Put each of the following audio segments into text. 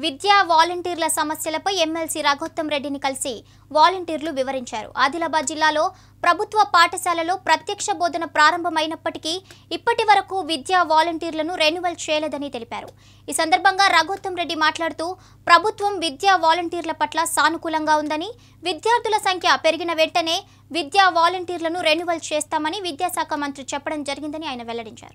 విద్యా వాలంటీర్ల సమస్యలపై ఎమ్మెల్సీ రఘోత్తం రెడ్డిని కలిసి వాలంటీర్లు వివరించారు ఆదిలాబాద్ జిల్లాలో ప్రభుత్వ పాఠశాలలో ప్రత్యక్ష బోధన ప్రారంభమైనప్పటికీ ఇప్పటి వరకు విద్యా వాలంటీర్లను రెన్యువల్ చేయలేదని తెలిపారు ఈ సందర్భంగా రఘోత్తం రెడ్డి మాట్లాడుతూ ప్రభుత్వం విద్యా వాలంటీర్ల పట్ల సానుకూలంగా ఉందని విద్యార్థుల సంఖ్య పెరిగిన వెంటనే విద్యా వాలంటీర్లను రెన్యువల్ చేస్తామని విద్యాశాఖ మంత్రి చెప్పడం జరిగిందని ఆయన వెల్లడించారు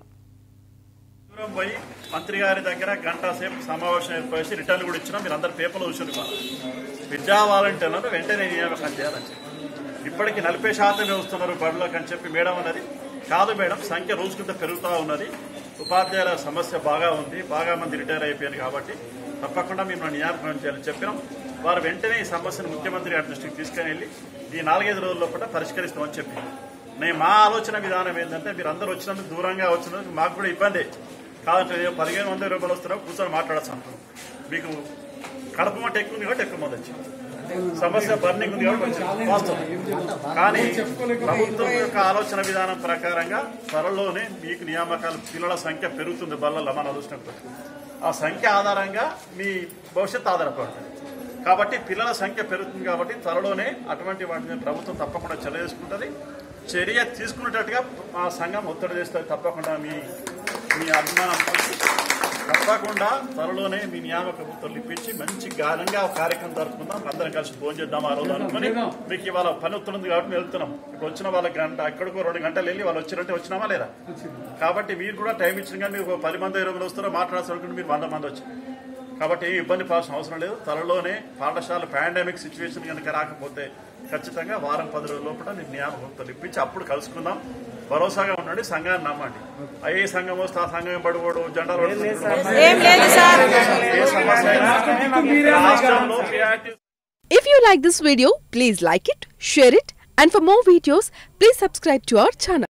దూరం పోయి మంత్రి గారి దగ్గర గంట సేపు సమావేశం ఏర్పరిచి రిటర్న్ కూడా ఇచ్చినా మీరు అందరు పేపర్లు చూసారు ఇవాళ. విద్యా వాలంటీర్లను వెంటనే నియామకం చేయాలని చెప్పి ఇప్పటికి నలభై శాతమే వస్తున్నారు బడులకు అని చెప్పి మేడం అన్నది కాదు మేడం సంఖ్య రోజుకుంత పెరుగుతూ ఉన్నది ఉపాధ్యాయుల సమస్య బాగా ఉంది బాగా మంది రిటైర్ అయిపోయారు కాబట్టి తప్పకుండా మేము నియామకం చేయాలని చెప్పినాం వారు వెంటనే ఈ సమస్యను ముఖ్యమంత్రి గారి దృష్టికి తీసుకుని వెళ్ళి ఈ నాలుగైదు రోజుల్లో కూడా పరిష్కరిస్తామని చెప్పి నేను మా ఆలోచన విధానం ఏంటంటే మీరు అందరూ వచ్చినందుకు దూరంగా వచ్చినందుకు మాకు కూడా ఇబ్బంది కాదంటే నేను పదిహేను వందల రూపాయలు వస్తున్నావు కూర్చొని మాట్లాడచ్చు అంటున్నాం మీకు కడప మంట ఎక్కువ ఉంది కాబట్టి ఎక్కువ మంది వచ్చింది సమస్య బర్నింగ్ ఉంది కాబట్టి వచ్చింది వాస్తవం కానీ ప్రభుత్వం యొక్క ఆలోచన విధానం ప్రకారంగా త్వరలోనే మీకు నియామకాలు పిల్లల సంఖ్య పెరుగుతుంది బల్ల మనం చూసినప్పుడు ఆ సంఖ్య ఆధారంగా మీ భవిష్యత్తు ఆధారపడుతుంది కాబట్టి పిల్లల సంఖ్య పెరుగుతుంది కాబట్టి త్వరలోనే అటువంటి వాటిని ప్రభుత్వం తప్పకుండా చర్య తీసుకుంటుంది చర్య తీసుకునేటట్టుగా మా సంఘం ఒత్తిడి చేస్తుంది తప్పకుండా మీ మీ అభిమానం పొంది తప్పకుండా త్వరలోనే మీ నియామక ఉత్తర్వులు ఇప్పించి మంచి ఘనంగా ఒక కార్యక్రమం జరుపుకుందాం అందరం కలిసి భోజనం చేద్దాం ఆ రోజు అనుకుని మీకు ఇవాళ పని ఉత్తరం కాబట్టి మేము వెళ్తున్నాం ఇప్పుడు వచ్చిన వాళ్ళ గంట ఎక్కడికో రెండు గంటలు వెళ్ళి వాళ్ళు వచ్చినట్టే వచ్చినామా లేదా కాబట్టి మీరు కూడా టైం ఇచ్చిన కానీ మీరు ఒక పది మంది ఇరవై మంది వస్తారో మాట్లాడాల్సి అనుకుంటే మీరు వంద మంది వచ్చారు కాబట్టి ఏ ఇబ్బంది పడాల్సిన అవసరం లేదు త్వరలోనే పాఠశాల పాండమిక్ సిచ్యువేషన్ కనుక రాకపోతే ఖచ్చితంగా వారం పది రోజుల లోపల నేను నియామకంతో ఇప్పించి అప్పుడు కలుసుకుందాం భరోసాగా ఉండండి సంఘాన్ని నమ్మండి ఏ సంఘం వస్తే ఆ సంఘం పడిపోడు జెండాలు పట్టుకుంటూ ఏం లేదు సార్ ఏ సమస్య అయినా రాష్ట్రంలో priority If you like this video, please like it, share it, and for more videos, please subscribe to our channel.